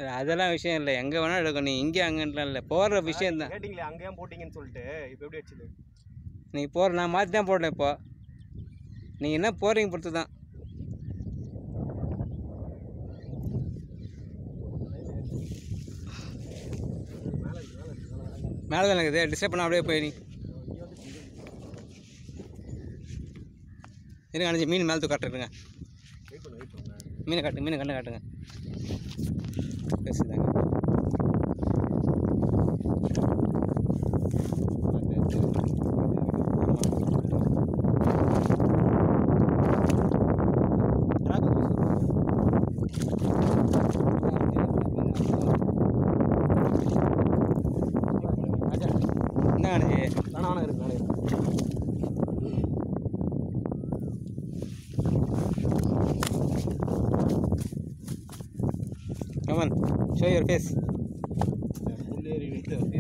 அதெல்லாம் விஷயம் இல்லை எங்கே வேணால் எடுக்கும் நீ இங்கே அங்கேலாம் இல்லை போடுற விஷயம் தான் கேட்டிங்களே அங்கே ஏன் போட்டிங்கன்னு சொல்லிட்டு இப்போ எப்படி வச்சுது நீங்கள் போகிற நான் மாற்றி தான் போடுறேன் இப்போ நீங்கள் என்ன போகிறீங்க பொறுத்து தான் மேலே தான் இருக்குது டிஸ்டர்ப் பண்ண அப்படியே போய் நீ இருங்க அணைச்சி மீன் மேலே தூக்கி காட்டுறேங்க வெயிட் பண்ணு வெயிட் பண்ணு மீனை காட்டு மீனை கண்ணு காட்டுங்க பேசுதாங்க என்ன அணைச்சி நானும் நானும் இருக்கு நானும் இருக்கு கமன் ஷோ யுவர் ஃபேஸ் முன்னேறி